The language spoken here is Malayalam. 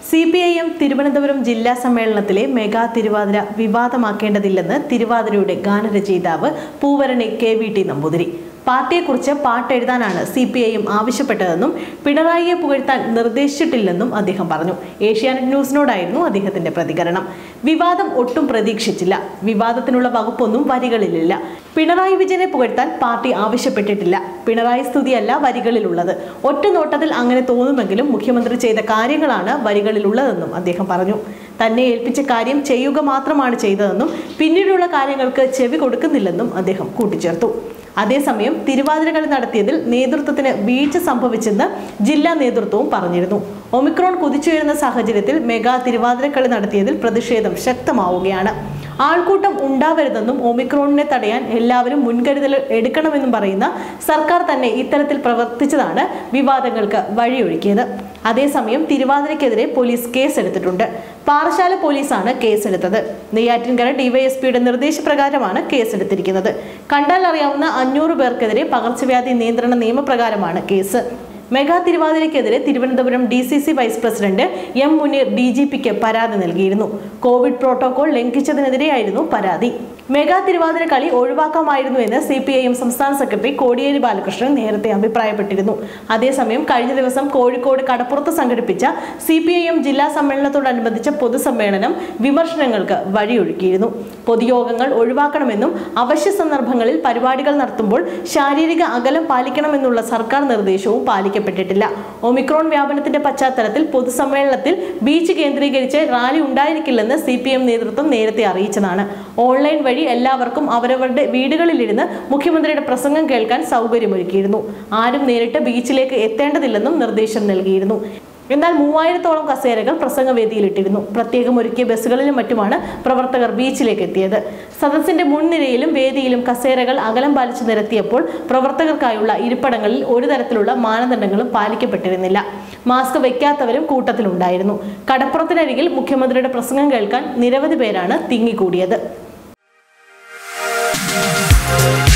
C P I M Thiruvananthapuram ജില്ലാ സമ്മേളനത്തിലെ മെഗാ തിരുവാതിര വിവാദമാക്കേണ്ടതില്ലെന്ന് തിരുവാതിരയുടെ ഗാനരചയിതാവ് Poovarani K V T Namboothiri പാർട്ടിയെക്കുറിച്ച് പാട്ടെഴുതാനാണ് സി പി ഐ എം ആവശ്യപ്പെട്ടതെന്നും പിണറായിയെ പുകഴ്ത്താൻ നിർദ്ദേശിച്ചിട്ടില്ലെന്നും അദ്ദേഹം പറഞ്ഞു ഏഷ്യാനെറ്റ് ന്യൂസിനോടായിരുന്നു അദ്ദേഹത്തിന്റെ പ്രതികരണം വിവാദം ഒട്ടും പ്രതീക്ഷിച്ചില്ല വിവാദത്തിനുള്ള വകുപ്പൊന്നും വരികളിലില്ല പിണറായി വിജയനെ പുകഴ്ത്താൻ പാർട്ടി ആവശ്യപ്പെട്ടിട്ടില്ല പിണറായി സ്തുതിയല്ല വരികളിലുള്ളത് ഒറ്റ നോട്ടത്തിൽ അങ്ങനെ തോന്നുമെങ്കിലും മുഖ്യമന്ത്രി ചെയ്ത കാര്യങ്ങളാണ് വരികളിലുള്ളതെന്നും അദ്ദേഹം പറഞ്ഞു തന്നെ ഏൽപ്പിച്ച കാര്യം ചെയ്യുക മാത്രമാണ് ചെയ്തതെന്നും പിന്നീടുള്ള കാര്യങ്ങൾക്ക് ചെവി കൊടുക്കുന്നില്ലെന്നും അദ്ദേഹം കൂട്ടിച്ചേർത്തു അതേസമയം തിരുവാതിരകളി നടത്തിയതിൽ നേതൃത്വത്തിന് വീഴ്ച സംഭവിച്ചെന്ന് ജില്ലാ നേതൃത്വവും പറഞ്ഞിരുന്നു ഒമിക്രോൺ കുതിച്ചുയരുന്ന സാഹചര്യത്തിൽ മെഗാ തിരുവാതിരക്കളി നടത്തിയതിൽ പ്രതിഷേധം ശക്തമാവുകയാണ് ആൾക്കൂട്ടം ഉണ്ടാവരുതെന്നും ഒമിക്രോണിനെ തടയാൻ എല്ലാവരും മുൻകരുതൽ എടുക്കണമെന്നും പറയുന്ന സർക്കാർ തന്നെ ഇത്തരത്തിൽ പ്രവർത്തിച്ചതാണ് വിവാദങ്ങൾക്ക് വഴിയൊരുക്കിയത് അതേസമയം തിരുവാതിരയ്ക്കെതിരെ പോലീസ് കേസെടുത്തിട്ടുണ്ട് പാറശാല പോലീസാണ് കേസെടുത്തത് നെയ്യാറ്റിൻകര ഡിവൈഎസ്പിയുടെ നിർദ്ദേശപ്രകാരമാണ് കേസെടുത്തിരിക്കുന്നത് കണ്ടാൽ അറിയാവുന്ന അഞ്ഞൂറ് പേർക്കെതിരെ പകർച്ചവ്യാധി നിയന്ത്രണ നിയമപ്രകാരമാണ് കേസ് മെഗാ തിരുവാതിരയ്ക്കെതിരെ Thiruvananthapuram D C C vice president M Muneer D G പിക്ക് പരാതി നൽകിയിരുന്നു കോവിഡ് പ്രോട്ടോകോൾ ലംഘിച്ചതിനെതിരെയായിരുന്നു പരാതി മെഗാ തിരുവാതിര കളി ഒഴിവാക്കാമായിരുന്നു എന്ന് സി പി ഐ എം സംസ്ഥാന സെക്രട്ടറി കോടിയേരി ബാലകൃഷ്ണൻ നേരത്തെ അഭിപ്രായപ്പെട്ടിരുന്നു അതേസമയം കഴിഞ്ഞ ദിവസം കോഴിക്കോട് കടപ്പുറത്ത് സംഘടിപ്പിച്ച സി പി ഐ എം ജില്ലാ സമ്മേളനത്തോടനുബന്ധിച്ച പൊതുസമ്മേളനം വിമർശനങ്ങൾക്ക് വഴിയൊരുക്കിയിരുന്നു പൊതുയോഗങ്ങൾ ഒഴിവാക്കണമെന്നും അവശ്യ സന്ദർഭങ്ങളിൽ പരിപാടികൾ നടത്തുമ്പോൾ ശാരീരിക അകലം പാലിക്കണമെന്നുള്ള സർക്കാർ നിർദ്ദേശവും പാലിക്കപ്പെട്ടിട്ടില്ല ഒമിക്രോൺ വ്യാപനത്തിന്റെ പശ്ചാത്തലത്തിൽ പൊതുസമ്മേളനത്തിൽ ബീച്ച് കേന്ദ്രീകരിച്ച് റാലി ഉണ്ടായിരിക്കില്ലെന്ന് സി പി എം നേതൃത്വം നേരത്തെ അറിയിച്ചതാണ് ഓൺലൈൻ വഴി എല്ലാവർക്കും അവരവരുടെ വീടുകളിലിരുന്ന് മുഖ്യമന്ത്രിയുടെ പ്രസംഗം കേൾക്കാൻ സൗകര്യമൊരുക്കിയിരുന്നു ആരും നേരിട്ട് ബീച്ചിലേക്ക് എത്തേണ്ടതില്ലെന്നും നിർദ്ദേശം നൽകിയിരുന്നു എന്നാൽ മൂവായിരത്തോളം കസേരകൾ പ്രസംഗവേദിയിലിട്ടിരുന്നു പ്രത്യേകം ഒരുക്കിയ ബസ്സുകളിലും മറ്റുമാണ് പ്രവർത്തകർ ബീച്ചിലേക്ക് എത്തിയത് സദസ്സിന്റെ മുൻനിരയിലും വേദിയിലും കസേരകൾ അകലം പാലിച്ചു നിരത്തിയപ്പോൾ പ്രവർത്തകർക്കായുള്ള ഇരിപ്പിടങ്ങളിൽ ഒരു തരത്തിലുള്ള മാനദണ്ഡങ്ങളും പാലിക്കപ്പെട്ടിരുന്നില്ല മാസ്ക് വയ്ക്കാത്തവരും കൂട്ടത്തിലുണ്ടായിരുന്നു കടപ്പുറത്തിനരികിൽ മുഖ്യമന്ത്രിയുടെ പ്രസംഗം കേൾക്കാൻ നിരവധി പേരാണ് തിങ്ങിക്കൂടിയത്